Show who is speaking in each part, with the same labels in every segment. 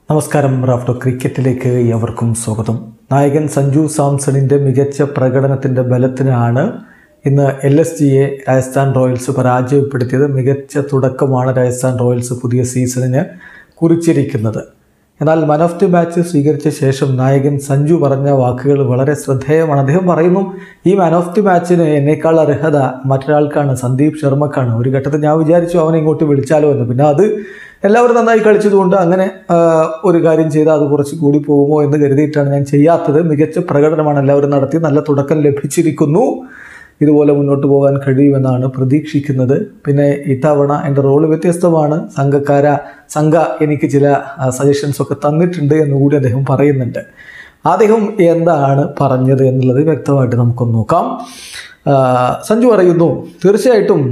Speaker 1: നമസ്കാരം റാഫ്റ്റോ ക്രിക്കറ്റിലേക്ക് എവർക്കും സ്വാഗതം നായകൻ സഞ്ജു സാംസണിൻ്റെ മികച്ച പ്രകടനത്തിൻ്റെ ബലത്തിനാണ് ഇന്ന് എൽ എസ് ജിയെ രാജസ്ഥാൻ റോയൽസ് പരാജയപ്പെടുത്തിയത് മികച്ച തുടക്കമാണ് രാജസ്ഥാൻ റോയൽസ് പുതിയ സീസണിന് കുറിച്ചിരിക്കുന്നത് എന്നാൽ മൻ ഓഫ് ദി മാച്ച് സ്വീകരിച്ച ശേഷം നായകൻ സഞ്ജു പറഞ്ഞ വാക്കുകൾ വളരെ ശ്രദ്ധേയമാണ് അദ്ദേഹം പറയുന്നു ഈ മാൻ ഓഫ് ദി മാച്ചിന് എന്നേക്കാൾ അർഹത മറ്റൊരാൾക്കാണ് സന്ദീപ് ശർമ്മക്കാണ് ഒരു ഘട്ടത്തിൽ ഞാൻ വിചാരിച്ചു അവനെ ഇങ്ങോട്ട് വിളിച്ചാലോ എന്ന് പിന്നെ അത് എല്ലാവരും നന്നായി കളിച്ചതുകൊണ്ട് അങ്ങനെ ആ, ഒരു കാര്യം ചെയ്താൽ അത് കുറച്ച് കൂടി പോകുമോ എന്ന് കരുതിയിട്ടാണ് ഞാൻ ചെയ്യാത്തത് മികച്ച പ്രകടനമാണ് എല്ലാവരും നടത്തി നല്ല തുടക്കം ലഭിച്ചിരിക്കുന്നു ഇതുപോലെ മുന്നോട്ട് പോകാൻ കഴിയുമെന്നാണ് പ്രതീക്ഷിക്കുന്നത് പിന്നെ ഇത്തവണ എൻ്റെ റോള് വ്യത്യസ്തമാണ് സംഘക്കാര സംഘ എനിക്ക് ചില സജഷൻസ് ഒക്കെ തന്നിട്ടുണ്ട് എന്നുകൂടി അദ്ദേഹം പറയുന്നുണ്ട് അദ്ദേഹം എന്താണ് പറഞ്ഞത് എന്നുള്ളത് വ്യക്തമായിട്ട് നമുക്കൊന്ന് നോക്കാം ആ, സഞ്ജു പറയുന്നു തീർച്ചയായിട്ടും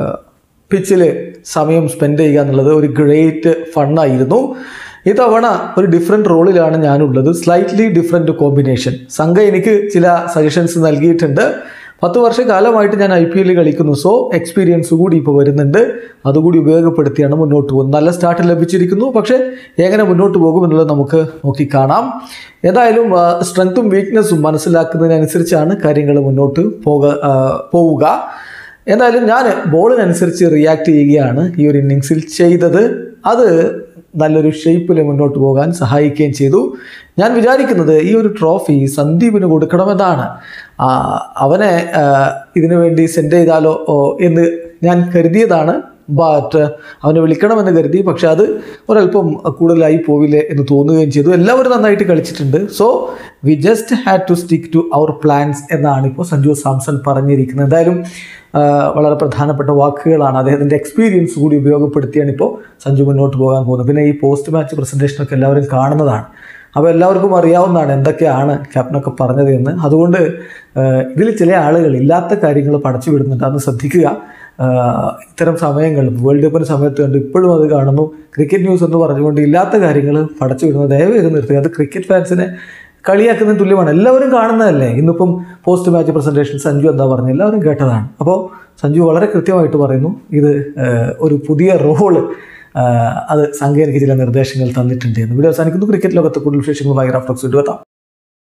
Speaker 1: പിച്ചിൽ സമയം സ്പെൻഡ് ചെയ്യുക എന്നുള്ളത് ഒരു ഗ്രേറ്റ് ഫണ്ണായിരുന്നു ഇത്തവണ ഒരു ഡിഫറെൻറ്റ് റോളിലാണ് ഞാനുള്ളത് സ്ലൈറ്റ്ലി ഡിഫറെൻറ്റ് കോമ്പിനേഷൻ സംഘ എനിക്ക് ചില സജഷൻസ് നൽകിയിട്ടുണ്ട് പത്ത് വർഷക്കാലമായിട്ട് ഞാൻ ഐ പി എല്ലിൽ കളിക്കുന്നു സോ എക്സ്പീരിയൻസ് കൂടി ഇപ്പോൾ വരുന്നുണ്ട് അതുകൂടി ഉപയോഗപ്പെടുത്തിയാണ് മുന്നോട്ട് പോകുന്നത് നല്ല സ്റ്റാർട്ട് ലഭിച്ചിരിക്കുന്നു പക്ഷേ എങ്ങനെ മുന്നോട്ട് പോകുമെന്നുള്ളത് നമുക്ക് നോക്കി കാണാം ഏതായാലും സ്ട്രെങ്ത്തും വീക്ക്നെസ്സും മനസ്സിലാക്കുന്നതിനനുസരിച്ചാണ് കാര്യങ്ങൾ മുന്നോട്ട് പോക ആ, പോവുക എന്തായാലും ഞാൻ ബോളിനനുസരിച്ച് റിയാക്ട് ചെയ്യുകയാണ് ഈ ഒരു ഇന്നിങ്സിൽ ചെയ്തത് അത് നല്ലൊരു ഷേപ്പിൽ മുന്നോട്ട് പോകാൻ സഹായിക്കുകയും ചെയ്തു ഞാൻ വിചാരിക്കുന്നത് ഈ ഒരു ട്രോഫി സന്ദീപിന് കൊടുക്കണമെന്നാണ് ആ, അവനെ ആ, ഇതിനു വേണ്ടി സെൻഡ് ചെയ്താലോ ഓ, എന്ന് ഞാൻ കരുതിയതാണ് ബട്ട് അവനെ വിളിക്കണമെന്ന് കരുതി പക്ഷെ അത് ഒരല്പം കൂടുതലായി പോവില്ലേ എന്ന് തോന്നുകയും ചെയ്തു എല്ലാവരും നന്നായിട്ട് കളിച്ചിട്ടുണ്ട് so we just had to stick to our plans എന്നാണ് ഇപ്പോൾ സഞ്ജു സാംസൺ പറഞ്ഞിരിക്കുന്നത് എന്തായാലും ആ, വളരെ പ്രധാനപ്പെട്ട വാക്കുകളാണ് അദ്ദേഹത്തിൻ്റെ എക്സ്പീരിയൻസ് കൂടി ഉപയോഗപ്പെടുത്തിയാണ് ഇപ്പോൾ സഞ്ജു മുന്നോട്ട് പോകാൻ പോകുന്നത് പിന്നെ ഈ പോസ്റ്റ് മാച്ച് പ്രസൻറ്റേഷനൊക്കെ എല്ലാവരും കാണുന്നതാണ് അപ്പോൾ എല്ലാവർക്കും അറിയാവുന്നതാണ് എന്തൊക്കെയാണ് ക്യാപ്റ്റനൊക്കെ പറഞ്ഞത് എന്ന് അതുകൊണ്ട് ഇതിൽ ചില ആളുകൾ ഇല്ലാത്ത കാര്യങ്ങൾ പടച്ചു വിടുന്നുണ്ട് അന്ന് ശ്രദ്ധിക്കുക ആ, ഇത്തരം സമയങ്ങൾ വേൾഡ് കപ്പിന് സമയത്ത് കണ്ട് ഇപ്പോഴും അത് കാണുന്നു ക്രിക്കറ്റ് ന്യൂസ് എന്ന് പറഞ്ഞുകൊണ്ട് ഇല്ലാത്ത കാര്യങ്ങൾ പടച്ചു വിടുന്നത് ദയവേത് നിർത്തുക അത് ക്രിക്കറ്റ് ഫാൻസിനെ കളിയാക്കുന്നതിന് തുല്യമാണ് എല്ലാവരും കാണുന്നതല്ലേ ഇന്നിപ്പം പോസ്റ്റ് മാച്ച് പ്രസൻറ്റേഷൻ സഞ്ജു എന്താ പറഞ്ഞത് എല്ലാവരും കേട്ടതാണ് അപ്പോൾ സഞ്ജു വളരെ കൃത്യമായിട്ട് പറയുന്നു ഇത് ആ, ഒരു പുതിയ റോള് അത് സംഘ എനിക്ക് ചില നിർദ്ദേശങ്ങൾ തന്നിട്ടുണ്ട് എന്ന് വീഡിയോ അവസാനിക്കുന്നു ക്രിക്കറ്റ് ലോകത്ത് കൂടുതൽ വിശേഷങ്ങളുമായി റാഫ്റ്റോക്സ് ഇടുവെത്താം